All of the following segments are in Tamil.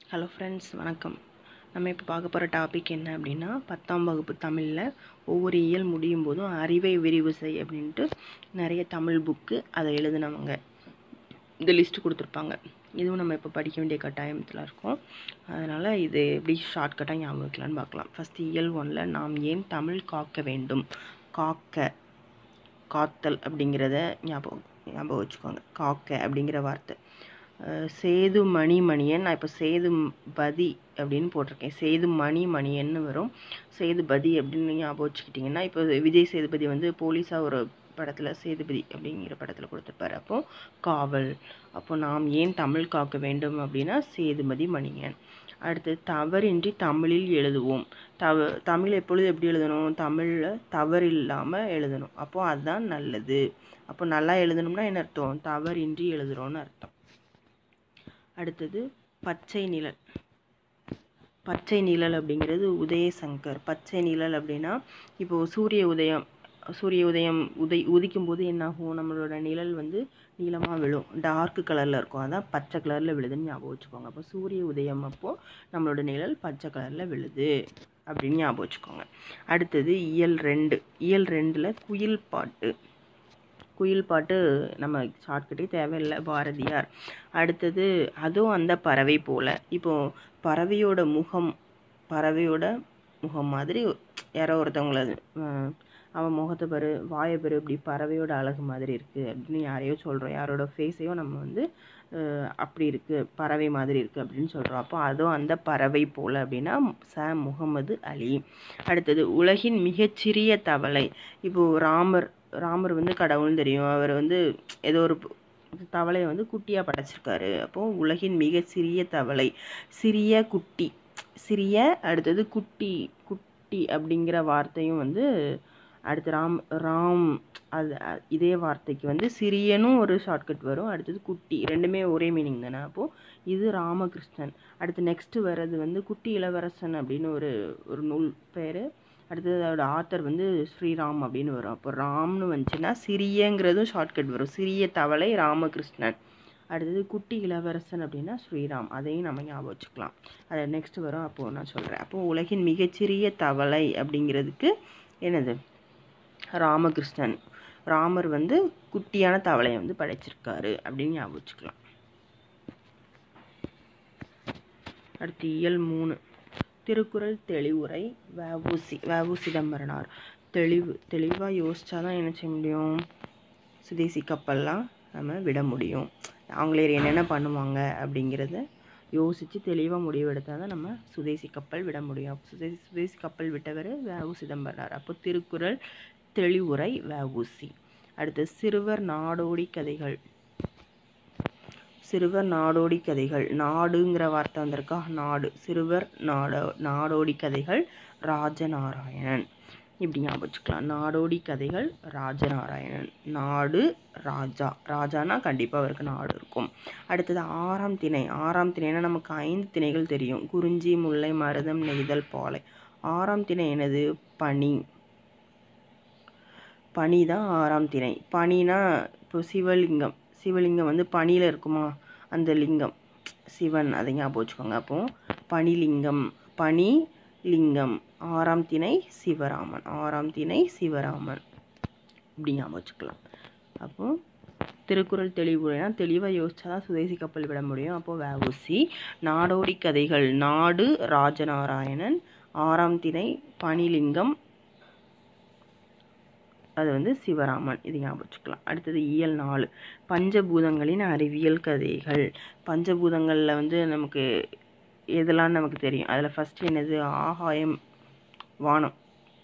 ஹலோ ஃப்ரெண்ட்ஸ் வணக்கம் நம்ம இப்போ பார்க்க போகிற டாபிக் என்ன அப்படின்னா பத்தாம் வகுப்பு தமிழில் ஒவ்வொரு இயல் முடியும் போதும் அறிவை விரிவு செய் அப்படின்ட்டு நிறைய தமிழ் புக்கு அதை எழுதினவங்க இந்த லிஸ்ட்டு கொடுத்துருப்பாங்க இதுவும் நம்ம இப்போ படிக்க வேண்டிய கட்டாயத்தில் இருக்கோம் அதனால் இது எப்படி ஷார்ட்கட்டாக ஞாபகம் வைக்கலான்னு பார்க்கலாம் ஃபஸ்ட்டு இயல் ஒன்றில் நாம் ஏன் தமிழ் காக்க வேண்டும் காக்க காத்தல் அப்படிங்கிறத ஞாபகம் ஞாபகம் வச்சுக்கோங்க காக்க அப்படிங்கிற வார்த்தை அஹ் சேது மணி மணியன் நான் இப்போ சேது பதி அப்படின்னு போட்டிருக்கேன் சேது மணி மணியன்னு வரும் சேதுபதி அப்படின்னு ஞாபகம் வச்சுக்கிட்டிங்கன்னா இப்போ விஜய் சேதுபதி வந்து போலீஸாக ஒரு படத்தில் சேதுபதி அப்படிங்கிற படத்தில் கொடுத்துருப்பாரு அப்போ காவல் அப்போ நாம் ஏன் தமிழ் காக்க வேண்டும் அப்படின்னா சேதுமதி மணியன் அடுத்து தவறின்றி தமிழில் எழுதுவோம் தவ தமிழ் எப்பொழுது எப்படி எழுதணும் தமிழில் தவறு இல்லாமல் எழுதணும் அப்போ அதுதான் நல்லது அப்போ நல்லா எழுதணும்னா என்ன அர்த்தம் தவறின்றி எழுதுறோம்னு அர்த்தம் அடுத்தது பச்சை நிழல் பச்சை நிழல் அப்படிங்கிறது உதயசங்கர் பச்சை நிழல் அப்படின்னா இப்போது சூரிய உதயம் சூரிய உதயம் உதை உதிக்கும் போது என்னாகும் நம்மளோட நிழல் வந்து நீளமாக விழும் டார்க் கலரில் இருக்கும் அதான் பச்சை கலரில் விழுதுன்னு ஞாபகம் வச்சுக்கோங்க அப்போ சூரிய உதயம் அப்போது நம்மளோட நிழல் பச்சை கலரில் விழுது அப்படின்னு ஞாபகம் வச்சுக்கோங்க அடுத்தது இயல் ரெண்டு இயல் ரெண்டில் குயில் பாட்டு குயில் பாட்டு நம்ம ஷார்ட்கட்டே தேவையில்லை பாரதியார் அடுத்தது அதுவும் அந்த பறவை போல் இப்போது பறவையோட முகம் பறவையோட முகம் மாதிரி யாரோ ஒருத்தவங்கள அஹ், அவன் முகத்தை பாரு வாயை பாரு இப்படி பறவையோட அழகு மாதிரி இருக்குது அப்படின்னு யாரையோ சொல்கிறோம் யாரோட ஃபேஸையும் நம்ம வந்து அஹ், அப்படி இருக்குது பறவை மாதிரி இருக்குது அப்படின்னு சொல்கிறோம் அப்போ அதுவும் அந்த பறவை போல் அப்படின்னா ச முகமது அலி அடுத்தது உலகின் மிகச்சிறிய தவளை இப்போது ராமர் ராமர் வந்து கடவுள்னு தெரியும் அவர் வந்து ஏதோ ஒரு தவளையை வந்து குட்டியாக படைச்சிருக்காரு அப்போது உலகின் மிக சிறிய தவளை சிறிய குட்டி சிறிய அடுத்தது குட்டி குட்டி அப்படிங்கிற வார்த்தையும் வந்து அடுத்து ராம் ராம் அது அ- இதே வார்த்தைக்கு வந்து சிறியனும் ஒரு ஷார்ட்கட் வரும் அடுத்தது குட்டி ரெண்டுமே ஒரே மீனிங் தானே அப்போது இது ராமகிருஷ்ணன் அடுத்து நெக்ஸ்ட்டு வர்றது வந்து குட்டி இளவரசன் அப்படின்னு ஒரு ஒரு நூல் பேர் அடுத்தது அதோட ஆத்தர் வந்து ஸ்ரீராம் அப்படின்னு வரும் அப்போ ராம்னு வந்துச்சுன்னா சிறியங்கிறதும் ஷார்ட்கட் வரும் சிறிய தவளை ராமகிருஷ்ணன் அடுத்தது குட்டி இளவரசன் அப்படின்னா ஸ்ரீராம் அதையும் நம்ம ஞாபகம் வச்சுக்கலாம் அது நெக்ஸ்ட் வரும் அப்போது நான் சொல்கிறேன் அப்போது உலகின் மிகச்சிறிய தவளை அப்படிங்கிறதுக்கு என்னது ராமகிருஷ்ணன் ராமர் வந்து குட்டியான தவளையை வந்து படைச்சிருக்காரு அப்படின்னு ஞாபகம் வச்சுக்கலாம் அடுத்து இயல் மூணு திருக்குறள் தெளிவுரை வஉசி வஉ சிதம்பரனார் தெளிவு தெளிவாக யோசிச்சா தான் என்ன செய்ய முடியும் சுதேசி கப்பல்லாம் நம்ம விட முடியும் ஆங்கிலேயர் என்னென்ன பண்ணுவாங்க அப்படிங்கிறத யோசித்து தெளிவாக முடிவு எடுத்தால் தான் நம்ம சுதேசி கப்பல் விட முடியும் அப்போ சுதேசி சுதேசி கப்பல் விட்டவர் வஉ சிதம்பரனார் அப்போ திருக்குறள் தெளிவுரை வஉசி அடுத்து சிறுவர் நாடோடி கதைகள் சிறுவர் நாடோடி கதைகள் நாடுங்கிற வார்த்தை வந்திருக்கா நாடு சிறுவர் நாடோ நாடோடி கதைகள் ராஜநாராயணன் இப்படி ஞாபகம் வச்சுக்கலாம் நாடோடி கதைகள் ராஜநாராயணன் நாடு ராஜா ராஜானா கண்டிப்பாக அவருக்கு நாடு இருக்கும் அடுத்தது ஆறாம் திணை ஆறாம் திணைனா நமக்கு ஐந்து திணைகள் தெரியும் குறிஞ்சி முல்லை மருதம் நெய்தல் பாலை ஆறாம் திணை என்னது பனி பனி தான் ஆறாம் திணை பனினா இப்போ சிவலிங்கம் சிவலிங்கம் வந்து பனியில் இருக்குமா அந்த லிங்கம் சிவன் அதை ஞாபகம் வச்சுக்கோங்க அப்போ பனிலிங்கம் பனி லிங்கம் ஆறாம் திணை சிவராமன் ஆறாம் திணை சிவராமன் இப்படி ஞாபகம் வச்சுக்கலாம் அப்போ திருக்குறள் தெளிவுரைனா தெளிவாக யோசிச்சா தான் சுதேசி கப்பல் விட முடியும் அப்போது வஉசி நாடோடி கதைகள் நாடு ராஜநாராயணன் ஆறாம் திணை பனிலிங்கம் அது வந்து சிவராமன் இது ஞாபகம் வச்சுக்கலாம் அடுத்தது இயல் நாலு பஞ்சபூதங்களின் அறிவியல் கதைகள் பஞ்சபூதங்களில் வந்து நமக்கு எதெல்லாம் நமக்கு தெரியும் அதில் ஃபஸ்ட்டு என்னது ஆகாயம் வானம்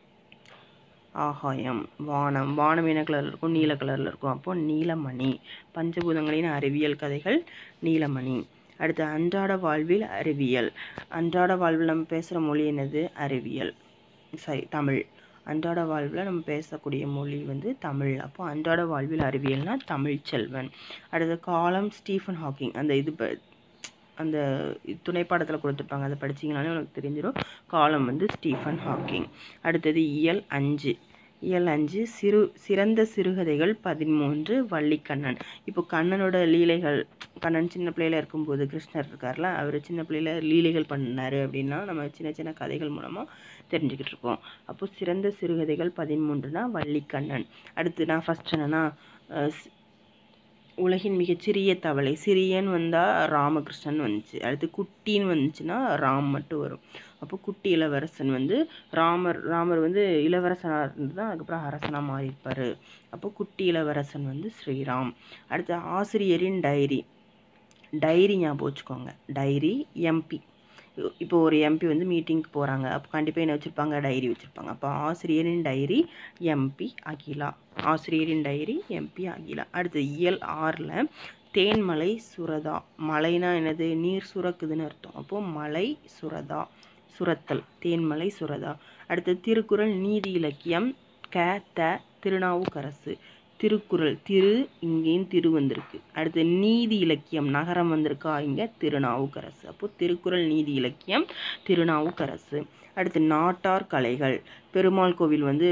ஆகாயம் வானம் வானம் என்ன கலரில் இருக்கும் நீல கலரில் இருக்கும் அப்போ நீலமணி பஞ்சபூதங்களின் அறிவியல் கதைகள் நீலமணி அடுத்து அன்றாட வாழ்வில் அறிவியல் அன்றாட வாழ்வில் நம்ம பேசுகிற மொழி என்னது அறிவியல் சரி தமிழ் அன்றாட வாழ்வில் நம்ம பேசக்கூடிய மொழி வந்து தமிழ் அப்போ அன்றாட வாழ்வில் அறிவியல்னா தமிழ் செல்வன் அடுத்த காலம் ஸ்டீஃபன் ஹாக்கிங் அந்த இது ப- அந்த துணைப்பாடத்தில் கொடுத்துருப்பாங்க அதை படிச்சீங்கனாலே உனக்கு தெரிஞ்சிடும் காலம் வந்து ஸ்டீஃபன் ஹாக்கிங் அடுத்தது இயல் அஞ்சு இயல் அஞ்சு சிறு சிறந்த சிறுகதைகள் பதிமூன்று வள்ளிக்கண்ணன் இப்போ கண்ணனோட லீலைகள் கண்ணன் சின்ன பிள்ளையில இருக்கும்போது கிருஷ்ணர் இருக்கார்ல அவர் சின்ன பிள்ளையில லீலைகள் பண்ணாரு அப்படின்னா நம்ம சின்ன சின்ன கதைகள் மூலமாக தெரிஞ்சுக்கிட்டு இருக்கோம் அப்போ சிறந்த சிறுகதைகள் பதிமூன்றுனா வள்ளிக்கண்ணன் அடுத்து நான் ஃபஸ்ட் என்னன்னா அஹ், சி- உலகின் மிகச்சிறிய தவளை சிறியன்னு வந்தால் ராமகிருஷ்ணன் வந்துச்சு அடுத்து குட்டின்னு வந்துச்சுன்னா ராம் மட்டும் வரும் அப்போ குட்டி இளவரசன் வந்து ராமர் ராமர் வந்து இளவரசனாக இருந்து தான் அதுக்கப்புறம் அரசனாக மாறியிருப்பார் அப்போ குட்டி இளவரசன் வந்து ஸ்ரீராம் அடுத்து ஆசிரியரின் டைரி டைரி ஞாபகம் வச்சுக்கோங்க டைரி எம்பி இப்போ ஒரு எம்பி வந்து மீட்டிங்க்கு போகிறாங்க அப்போ கண்டிப்பாக என்ன வச்சுருப்பாங்க டைரி வச்சுருப்பாங்க அப்போ ஆசிரியரின் டைரி எம்பி அகிலா ஆசிரியரின் டைரி எம்பி அகிலா அடுத்து இயல் ஆறில் தேன்மலை சுரதா மலைனா என்னது நீர் சுரக்குதுன்னு அர்த்தம் அப்போது மலை சுரதா சுரத்தல் தேன்மலை சுரதா அடுத்து திருக்குறள் நீதி இலக்கியம் க த திருநாவுக்கரசு திருக்குறள் திரு இங்கேயும் திரு வந்திருக்கு அடுத்து நீதி இலக்கியம் நகரம் வந்திருக்கா இங்கே திருநாவுக்கரசு அப்போ திருக்குறள் நீதி இலக்கியம் திருநாவுக்கரசு அடுத்து நாட்டார் கலைகள் பெருமாள் கோவில் வந்து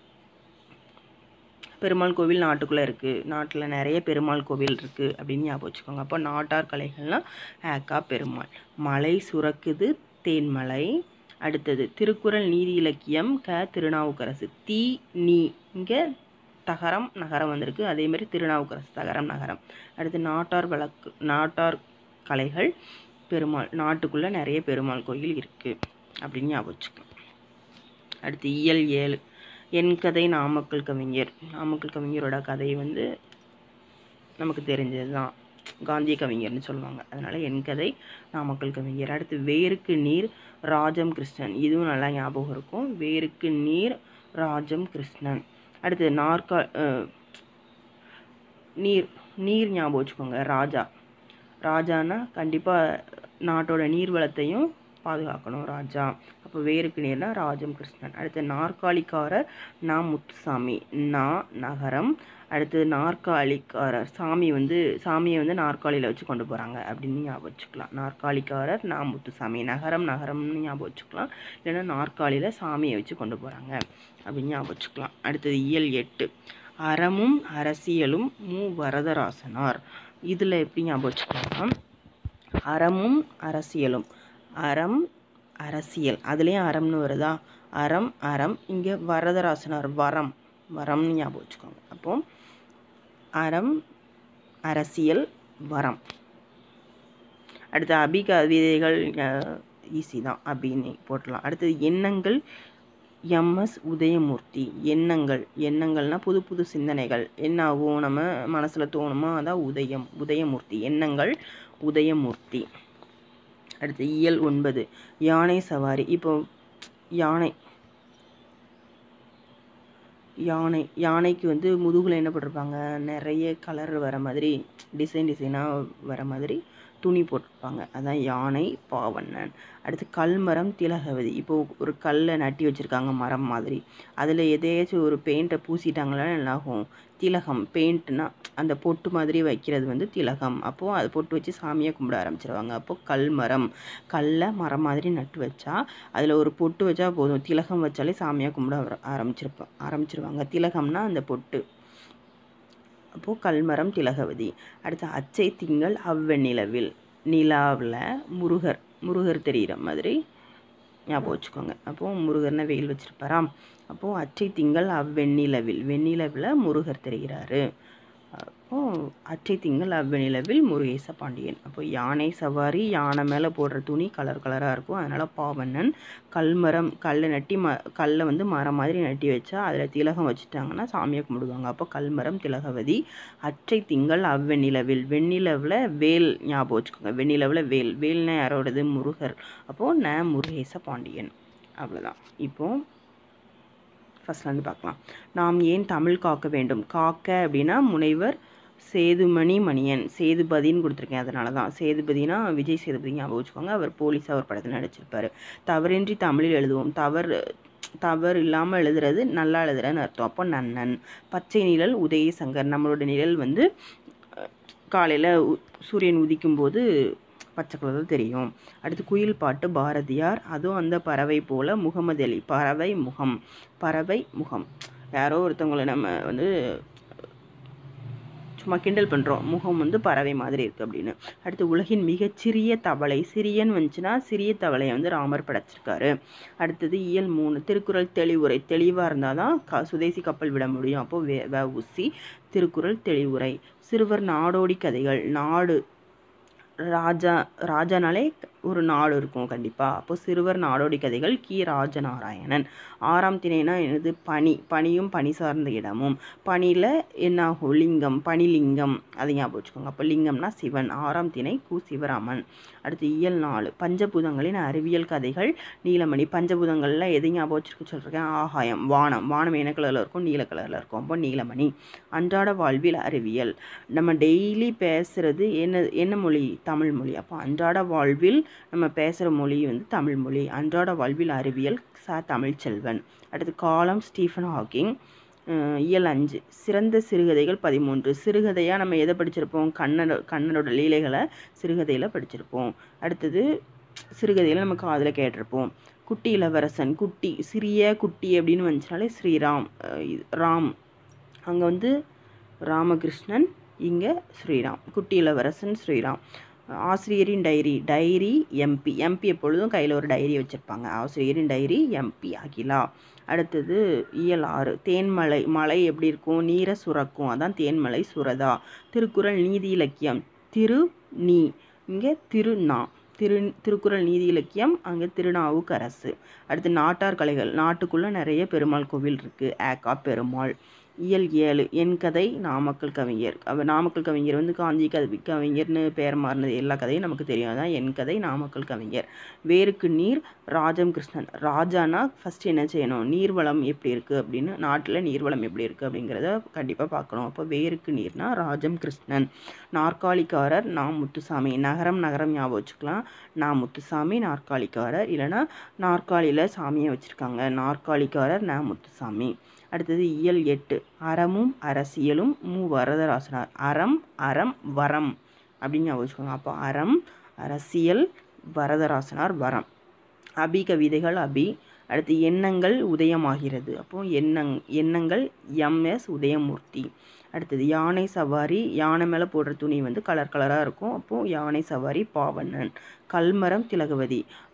பெருமாள் கோவில் நாட்டுக்குள்ளே இருக்குது நாட்டில் நிறைய பெருமாள் கோவில் இருக்குது அப்படின்னு ஞாபகம் வச்சுக்கோங்க அப்போ நாட்டார் கலைகள்னால் ஆக்கா பெருமாள் மலை சுரக்குது தேன்மலை அடுத்தது திருக்குறள் நீதி இலக்கியம் க திருநாவுக்கரசு தீ நீ இங்கே தகரம் நகரம் வந்திருக்கு அதே மாதிரி திருநாவுக்கரசு தகரம் நகரம் அடுத்து நாட்டார் வழக்கு நாட்டார் கலைகள் பெருமாள் நாட்டுக்குள்ளே நிறைய பெருமாள் கோயில் இருக்குது அப்படின்னு ஞாபகம் வச்சுக்கோங்க அடுத்து இயல் ஏழு என் கதை நாமக்கல் கவிஞர் நாமக்கல் கவிஞரோட கதை வந்து நமக்கு தெரிஞ்சது தான் காந்திய கவிஞர்னு சொல்லுவாங்க அதனால என் கதை நாமக்கல் கவிஞர் அடுத்து வேருக்கு நீர் ராஜம் கிருஷ்ணன் இதுவும் நல்லா ஞாபகம் இருக்கும் வேருக்கு நீர் ராஜம் கிருஷ்ணன் அடுத்து நாற்கா அஹ், நீர் நீர் ஞாபகம் வச்சுக்கோங்க ராஜா ராஜானா கண்டிப்பாக நாட்டோட நீர் வளத்தையும் பாதுகாக்கணும் ராஜா அப்போ வேருக்கு நேர்னா ராஜம் கிருஷ்ணன் அடுத்து நாற்காலிக்காரர் நா முத்துசாமி நா நகரம் அடுத்து நாற்காலிக்காரர் சாமி வந்து சாமியை வந்து நாற்காலியில் வச்சு கொண்டு போகிறாங்க அப்படின்னு ஞாபகம் வச்சுக்கலாம் நாற்காலிக்காரர் நா முத்துசாமி நகரம் நகரம்னு ஞாபகம் வச்சுக்கலாம் இல்லைன்னா நாற்காலியில் சாமியை வச்சு கொண்டு போகிறாங்க அப்படின்னு ஞாபகம் வச்சுக்கலாம் அடுத்தது இயல் எட்டு அறமும் அரசியலும் மு வரதராசனார் இதில் எப்படி ஞாபகம் வச்சுக்கலாம் அறமும் அரசியலும் அறம் அரசியல் அதுலேயும் அறம்னு வருதா அறம் அறம் இங்கே வரதராசனார் வரம் வரம்னு ஞாபகம் வச்சுக்கோங்க அப்போ அறம் அரசியல் வரம் அடுத்து அபி கவிதைகள் ஈஸி தான் அப்படின்னு போட்டலாம் அடுத்தது எண்ணங்கள் எம்எஸ் உதயமூர்த்தி எண்ணங்கள் எண்ணங்கள்னா புது புது சிந்தனைகள் என்ன ஆகும் நம்ம மனசில் தோணுமோ அதான் உதயம் உதயமூர்த்தி எண்ணங்கள் உதயமூர்த்தி அடுத்து இயல் ஒன்பது யானை சவாரி இப்போ யானை யானை யானைக்கு வந்து முதுகில் என்ன போட்டிருப்பாங்க நிறைய கலர் வர மாதிரி டிசைன் டிசைனாக வர மாதிரி துணி போட்டிருப்பாங்க அதான் யானை பாவண்ணன் அடுத்து கல்மரம் திலகவதி இப்போ ஒரு கல்லை நட்டி வச்சுருக்காங்க மரம் மாதிரி அதில் எதையாச்சும் ஒரு பெயிண்ட்டை பூசிட்டாங்களா என்னாகும் திலகம் பெயிண்ட்னா அந்த பொட்டு மாதிரி வைக்கிறது வந்து திலகம் அப்போது அது பொட்டு வச்சு சாமியை கும்பிட ஆரம்பிச்சிருவாங்க அப்போது கல்மரம் கல்லை மரம் மாதிரி நட்டு வச்சா அதில் ஒரு பொட்டு வச்சா போதும் திலகம் வச்சாலே சாமியாக கும்பிட ஆர- ஆரம்பிச்சிருப்போம் ஆரம்பிச்சிருவாங்க திலகம்னா அந்த பொட்டு அப்போது கல்மரம் திலகவதி அடுத்து அச்சை திங்கள் அவ்வெண்ணிலவில் நிலாவில் முருகர் முருகர் தெரிகிற மாதிரி ஞாபகம் வச்சுக்கோங்க அப்போது முருகர்னா வெயில் வச்சிருப்பாராம் அப்போது அச்சை திங்கள் அவ்வெண்ணிலவில் வெண்ணிலவில் முருகர் தெரிகிறாரு அப்போ அச்சை திங்கள் அவ்வெண்ணிலவில் முருகேச பாண்டியன் அப்போ யானை சவாரி யானை மேலே போடுற துணி கலர் கலராக இருக்கும் அதனால் பாவண்ணன் கல்மரம் கல்லை நட்டி ம கல்லை வந்து மரம் மாதிரி நட்டி வச்சா அதில் திலகம் வச்சுட்டாங்கன்னா சாமியை கும்பிடுவாங்க அப்போ கல்மரம் திலகவதி அச்சை திங்கள் அவ்வெண்ணிலவில் வெண்ணிலவில் வேல் ஞாபகம் வச்சுக்கோங்க வெண்ணிலவில் வேல் வேல்னா யாரோடது முருகர் அப்போது ந முருகேச பாண்டியன் அவ்வளோதான் இப்போது ஃபஸ்ட்லேருந்து பார்க்கலாம் நாம் ஏன் தமிழ் காக்க வேண்டும் காக்க அப்படின்னா முனைவர் சேதுமணி மணியன் சேதுபதின்னு கொடுத்துருக்கேன் அதனால தான் சேதுபதினா விஜய் சேதுபதி ஞாபகம் வச்சுக்கோங்க அவர் போலீஸாக ஒரு படத்தில் நடிச்சிருப்பாரு தவறின்றி தமிழில் எழுதுவோம் தவறு தவறு இல்லாமல் எழுதுறது நல்லா எழுதுறன்னு அர்த்தம் அப்போ நன்னன் பச்சை நிழல் உதய சங்கர் நம்மளோட நிழல் வந்து காலையில் சூரியன் உதிக்கும் போது பச்சை கலரில் தெரியும் அடுத்து குயில் பாட்டு பாரதியார் அதுவும் அந்த பறவை போல முகமது அலி பறவை முகம் பறவை முகம் யாரோ ஒருத்தவங்களை நம்ம வந்து சும்மா கிண்டல் பண்ணுறோம் முகம் வந்து பறவை மாதிரி இருக்குது அப்படின்னு அடுத்து உலகின் மிகச்சிறிய தவளை சிறியன் வந்துச்சுன்னா சிறிய தவளையை வந்து ராமர் படைச்சிருக்காரு அடுத்தது இயல் மூணு திருக்குறள் தெளிவுரை தெளிவாக இருந்தால் தான் க சுதேசி கப்பல் விட முடியும் அப்போது வே வ உசி திருக்குறள் தெளிவுரை சிறுவர் நாடோடி கதைகள் நாடு ராஜா ராஜானாலே ஒரு நாடு இருக்கும் கண்டிப்பாக அப்போ சிறுவர் நாடோடி கதைகள் கி ராஜநாராயணன் ஆறாம் திணைனா என்னது பனி பனியும் பனி சார்ந்த இடமும் பனியில் என்ன ஆகும் லிங்கம் பனிலிங்கம் அதை ஞாபகம் வச்சுக்கோங்க அப்போ லிங்கம்னா சிவன் ஆறாம் திணை கு சிவராமன் அடுத்து இயல் நாலு பஞ்சபூதங்களின் அறிவியல் கதைகள் நீலமணி பஞ்சபூதங்களில் எது ஞாபகம் வச்சுருக்க சொல்லியிருக்கேன் ஆகாயம் வானம் வானம் என்ன கலரில் இருக்கும் நீல கலரில் இருக்கும் அப்போ நீலமணி அன்றாட வாழ்வில் அறிவியல் நம்ம டெய்லி பேசுகிறது என்ன என்ன மொழி தமிழ் மொழி அப்போ அன்றாட வாழ்வில் நம்ம பேசுகிற மொழி வந்து தமிழ் மொழி அன்றாட வாழ்வில் அறிவியல் ச தமிழ்ச்செல்வன் அடுத்து காலம் ஸ்டீஃபன் ஹாக்கிங் இயல் அஞ்சு சிறந்த சிறுகதைகள் பதிமூன்று சிறுகதையாக நம்ம எதை படிச்சிருப்போம் கண்ணனோ கண்ணனோட லீலைகளை சிறுகதையில் படிச்சிருப்போம் அடுத்தது சிறுகதையில் நம்ம காதில் கேட்டிருப்போம் குட்டி இளவரசன் குட்டி சிறிய குட்டி அப்படின்னு வந்துச்சுனாலே ஸ்ரீராம் ராம் அங்கே வந்து ராமகிருஷ்ணன் இங்கே ஸ்ரீராம் குட்டி இளவரசன் ஸ்ரீராம் ஆசிரியரின் டைரி டைரி எம்பி எம்பி எப்பொழுதும் கையில் ஒரு டைரி வச்சுருப்பாங்க ஆசிரியரின் டைரி எம்பி அகிலா அடுத்தது இயல் ஆறு தேன்மலை மலை எப்படி இருக்கும் நீரை சுரக்கும் அதான் தேன்மலை சுரதா திருக்குறள் நீதி இலக்கியம் திரு நீ இங்கே திருநா திரு திருக்குறள் நீதி இலக்கியம் அங்கே திருநாவுக்கரசு அடுத்து நாட்டார் கலைகள் நாட்டுக்குள்ளே நிறைய பெருமாள் கோவில் இருக்குது ஆக்கா பெருமாள் இயல் ஏழு என் கதை நாமக்கல் கவிஞர் அவர் நாமக்கல் கவிஞர் வந்து காஞ்சி கவி கவிஞர்னு பெயர் மாறினது எல்லா கதையும் நமக்கு தெரியும் அதான் என் கதை நாமக்கல் கவிஞர் வேருக்கு நீர் ராஜம் கிருஷ்ணன் ராஜானா ஃபஸ்ட் என்ன செய்யணும் நீர்வளம் எப்படி இருக்குது அப்படின்னு நாட்டில் நீர்வளம் எப்படி இருக்குது அப்படிங்கிறத கண்டிப்பாக பார்க்கணும் அப்போ வேருக்கு நீர்னா ராஜம் கிருஷ்ணன் நாற்காலிக்காரர் நான் முத்துசாமி நகரம் நகரம் ஞாபகம் வச்சுக்கலாம் நான் முத்துசாமி நாற்காலிக்காரர் இல்லைனா நாற்காலியில் சாமியை வச்சுருக்காங்க நாற்காலிக்காரர் நான் முத்துசாமி அடுத்தது இயல் எட்டு அறமும் அரசியலும் மு வரதராசனார் அறம் அறம் வரம் அப்படின்னு ஞாபகம் வச்சுக்கோங்க அப்போ அறம் அரசியல் வரதராசனார் வரம் அபி கவிதைகள் அபி அடுத்து எண்ணங்கள் உதயமாகிறது அப்போ எண்ணங் எண்ணங்கள் எம்எஸ் உதயமூர்த்தி அடுத்தது யானை சவாரி யானை மேலே போடுற துணி வந்து கலர் கலராக இருக்கும் அப்போது யானை சவாரி பாவண்ணன் கல்மரம் திலகவதி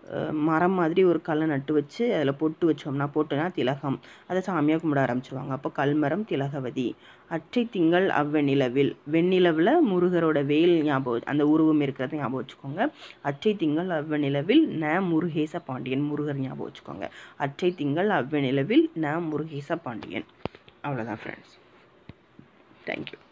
மரம் மாதிரி ஒரு கல்லை நட்டு வச்சு அதில் பொட்டு வச்சோம்னா பொட்டுனா திலகம் அதை சாமியாக கும்பிட ஆரம்பிச்சிருவாங்க அப்போ கல்மரம் திலகவதி அற்றை திங்கள் அவ்வெண்ணிலவில் வெண்ணிலவில் முருகரோட வேல் ஞாபகம் அந்த உருவம் இருக்கிறத ஞாபகம் வச்சுக்கோங்க அற்றை திங்கள் அவ்வெண்ணிலவில் ந முருகேச பாண்டியன் முருகர் ஞாபகம் வச்சுக்கோங்க அற்றை திங்கள் அவ்வெண்ணிலவில் ந முருகேச பாண்டியன் அவ்வளோதான் ஃப்ரெண்ட்ஸ் தேங்க்யூ